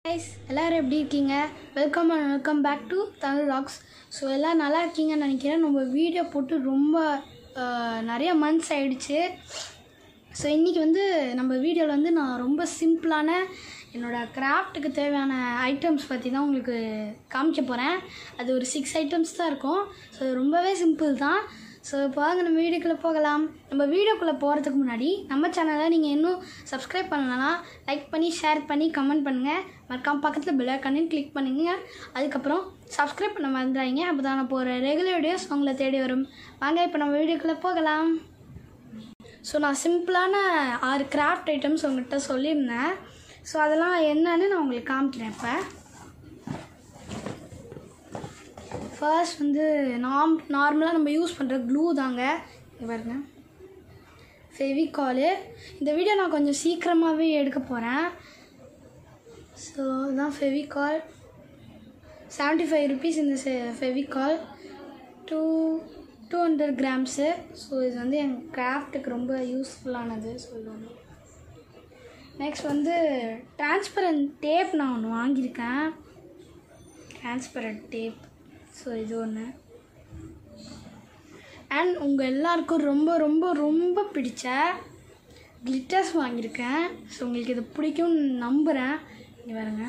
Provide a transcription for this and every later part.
Guys எல்லோரும் எப்படி இருக்கீங்க welcome and welcome back to Tamil Rocks so எல்லாம் நல்லா இருக்கீங்கன்னு நினைக்கிறேன் நம்ம வீடியோ போட்டு ரொம்ப அஹ், நிறைய மந்த்ஸ் ஆயிடுச்சு ஸோ இன்றைக்கி வந்து நம்ம வீடியோவில் வந்து நான் ரொம்ப சிம்பிளான என்னோடய கிராஃப்ட்டுக்கு தேவையான ஐட்டம்ஸ் பற்றி தான் உங்களுக்கு காமிக்க போகிறேன் அது ஒரு சிக்ஸ் ஐட்டம்ஸ் தான் இருக்கும் ஸோ ரொம்பவே சிம்பிள் தான் ஸோ இப்போ வாங்க நம்ம வீடியோக்குள்ளே போகலாம் நம்ம வீடியோக்குள்ளே போகிறதுக்கு முன்னாடி நம்ம சேனலை நீங்கள் இன்னும் சப்ஸ்கிரைப் பண்ணலன்னா லைக் பண்ணி ஷேர் பண்ணி கமெண்ட் பண்ணுங்கள் மறக்காம பக்கத்தில் பெல் ஐக்கானையும் கிளிக் பண்ணுங்க அதுக்கப்புறம் சப்ஸ்கிரைப் பண்ண மறந்துடாதீங்க அப்போ தான் நான் போகிற ரெகுலர் வீடியோஸ் உங்களை தேடி வரும் வாங்க இப்போ நம்ம வீடியோக்குள்ளே போகலாம் ஸோ நான் சிம்பிளான ஆறு கிராஃப்ட் ஐட்டம்ஸ் உங்கள்கிட்ட சொல்லியிருந்தேன் ஸோ அதெல்லாம் என்னன்னு நான் உங்களுக்கு காமிக்கிறேன் இப்போ ஃபர்ஸ்ட் வந்து நாம் நார்மலாக நம்ம யூஸ் பண்ணுற க்ளூ தாங்க இங்க பாருங்க ஃபெவிகாலு இந்த வீடியோ நான் கொஞ்சம் சீக்கிரமாகவே எடுக்க போகிறேன் ஸோ இதுதான் ஃபெவிகால் செவன்ட்டி ஃபைவ் ருபீஸ் இந்த Fevicol two two hundred grams so இது வந்து என் கிராஃப்ட்டுக்கு ரொம்ப யூஸ்ஃபுல்லானது சொல்லுவாங்க நெக்ஸ்ட் வந்து டிரான்ஸ்பரண்ட் டேப் நான் ஒன்று வாங்கியிருக்கேன் டிரான்ஸ்பரண்ட் டேப் ஸோ இது ஒன்று அண்ட் உங்கள் எல்லாருக்கும் ரொம்ப ரொம்ப ரொம்ப பிடிச்ச கிளிட்டர்ஸ் வாங்கியிருக்கேன் ஸோ உங்களுக்கு இது பிடிக்கும்னு நம்புகிறேன் இங்கே பாருங்க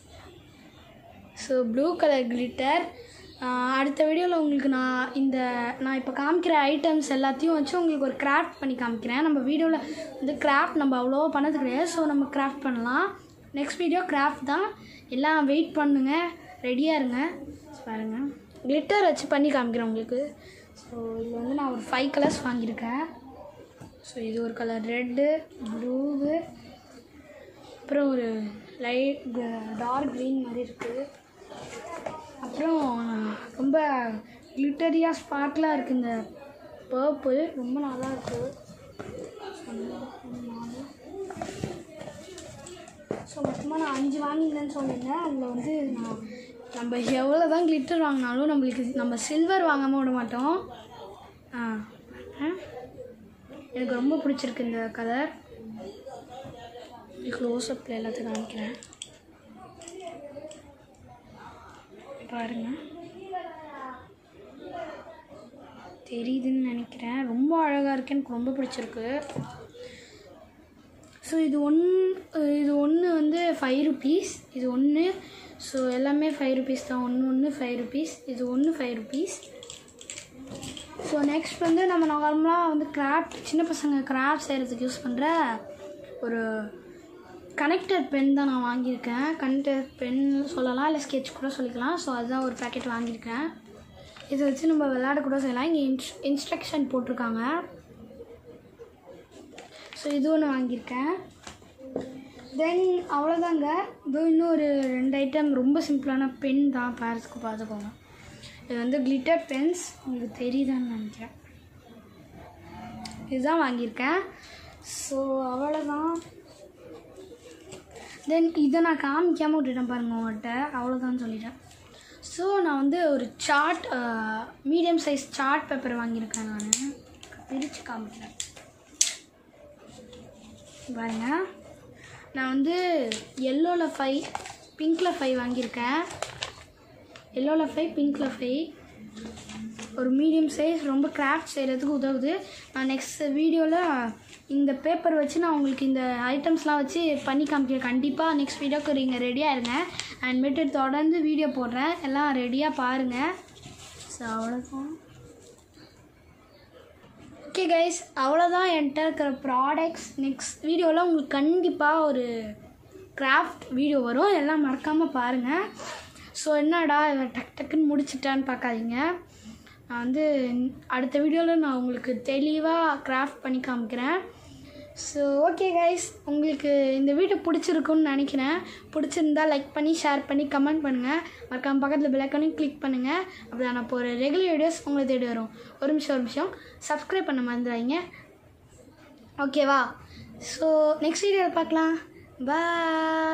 ஸோ ப்ளூ கலர் கிளிட்டர் அடுத்த வீடியோவில் உங்களுக்கு நான் இந்த நான் இப்போ காமிக்கிற ஐட்டம்ஸ் எல்லாத்தையும் வச்சு உங்களுக்கு ஒரு கிராஃப்ட் பண்ணி காமிக்கிறேன் நம்ம வீடியோவில் வந்து கிராஃப்ட் நம்ம அவ்வளோவா பண்ணது கிடையாது ஸோ நம்ம கிராஃப்ட் பண்ணலாம் நெக்ஸ்ட் வீடியோ கிராஃப்ட் தான் எல்லாம் வெயிட் பண்ணுங்க ரெடியாக இருங்க பாருங்க கிளிட்டர் வச்சு பண்ணி காமிக்கிறேன் உங்களுக்கு ஸோ இதில் வந்து நான் ஒரு ஃபைவ் கலர்ஸ் வாங்கியிருக்கேன் ஸோ இது ஒரு கலர் ரெட்டு ப்ளூவு அப்புறம் ஒரு லைட் டார்க் க்ரீன் மாதிரி இருக்குது அப்புறம் ரொம்ப கிளிட்டரியாக ஸ்பார்க்லாக இருக்குது இந்த பர்பிள் ரொம்ப நல்லா இருக்குது ஸோ மொத்தமாக நான் அஞ்சு வாங்கியிருந்தேன்னு சொல்லியிருந்தேன் அதில் வந்து நான் நம்ம எவ்வளோ தான் கிளிட்டர் வாங்கினாலும் நம்மளுக்கு நம்ம சில்வர் வாங்காமல் விட மாட்டோம் ஆ ஆ. எனக்கு ரொம்ப பிடிச்சிருக்கு இந்த கலர் க்ளோஸ்அப்பில் எல்லாத்தையும் காமிக்கிறேன் பாருங்க தெரியுதுன்னு நினைக்கிறேன் ரொம்ப அழகாக இருக்கு எனக்கு ரொம்ப பிடிச்சிருக்கு ஸோ இது ஒன் இது ஒன்று வந்து ஃபைவ் ருபீஸ் இது ஒன்று ஸோ எல்லாமே ஃபைவ் ருபீஸ் தான் ஒன்று ஒன்று ஃபைவ் ருபீஸ் இது ஒன்று ஃபைவ் ருபீஸ் ஸோ நெக்ஸ்ட் வந்து நம்ம நார்மலாக வந்து கிராஃப்ட் சின்ன பசங்க கிராஃப்ட் செய்கிறதுக்கு யூஸ் பண்ணுற ஒரு கனெக்டர் பென் தான் நான் வாங்கியிருக்கேன் கனெக்டர் பென் சொல்லலாம் இல்லை ஸ்கெட்ச் கூட சொல்லிக்கலாம் ஸோ அதுதான் ஒரு பேக்கெட் வாங்கியிருக்கேன் இதை வச்சு நம்ம விளையாட கூட செய்யலாம் இங்கே இன்ஸ் இன்ஸ்ட்ரக்ஷன் போட்டிருக்காங்க ஸோ இது ஒன்று வாங்கியிருக்கேன் தென் அவ்வளோதாங்க இதோ இன்னும் ஒரு ரெண்டு ஐட்டம் ரொம்ப சிம்பிளான பென் தான் பேரஸ்க்கு பார்த்துக்கோங்க இது வந்து கிளிட்டர் பென்ஸ் உங்களுக்கு தெரியுதான்னு நினைக்கிறேன் இதுதான் வாங்கியிருக்கேன் ஸோ அவ்வளோதான் தென் இதை நான் காமிக்காமல் விட்டுட்டேன் பாருங்க உங்கள்கிட்ட அவ்வளோதான் சொல்லிட்டேன் ஸோ நான் வந்து ஒரு chart medium size chart paper வாங்கியிருக்கேன் நான் பிரித்து காமிக்கிறேன் பாருங்க நான் வந்து எல்லோவில் ஃபைவ் பிங்க்கில் ஃபைவ் வாங்கியிருக்கேன் எல்லோவில் ஃபைவ் பிங்க்கில் ஃபைவ் ஒரு மீடியம் சைஸ் ரொம்ப கிராஃப்ட் செய்கிறதுக்கு உதவுது நான் நெக்ஸ்ட் வீடியோவில் இந்த பேப்பர் வச்சு நான் உங்களுக்கு இந்த ஐட்டம்ஸ்லாம் வச்சு பண்ணி காமிக்கிறேன் கண்டிப்பாக நெக்ஸ்ட் வீடியோக்கு நீங்கள் ரெடியாக இருங்க அண்ட் தொடர்ந்து வீடியோ போடுறேன் எல்லாம் ரெடியாக பாருங்கள் ஸோ அவ்வளோதான் ஓகே கைஸ் அவ்வளோதான் என்கிட்ட இருக்கிற ப்ராடக்ட்ஸ் நெக்ஸ்ட் வீடியோவில் உங்களுக்கு கண்டிப்பாக ஒரு கிராஃப்ட் வீடியோ வரும் எல்லாம் மறக்காமல் பாருங்கள் ஸோ என்னடா இவன் டக் டக்குன்னு முடிச்சிட்டான்னு பார்க்காதீங்க நான் வந்து அடுத்த வீடியோவில் நான் உங்களுக்கு தெளிவாக கிராஃப்ட் பண்ணி காமிக்கிறேன் ஸோ ஓகே கைஸ் உங்களுக்கு இந்த வீடியோ பிடிச்சிருக்குன்னு நினைக்கிறேன் பிடிச்சிருந்தா லைக் பண்ணி ஷேர் பண்ணி கமெண்ட் பண்ணுங்கள் மறக்காம பக்கத்தில் பெல்லைக்கானையும் கிளிக் பண்ணுங்கள் அப்படி நான் போகிற ரெகுலர் வீடியோஸ் உங்களை தேடி வரும் ஒரு நிமிஷம் ஒரு நிமிஷம் சப்ஸ்கிரைப் பண்ண மறந்துடாதீங்க ஓகேவா ஸோ நெக்ஸ்ட் வீடியோவில் பார்க்கலாம் பாய்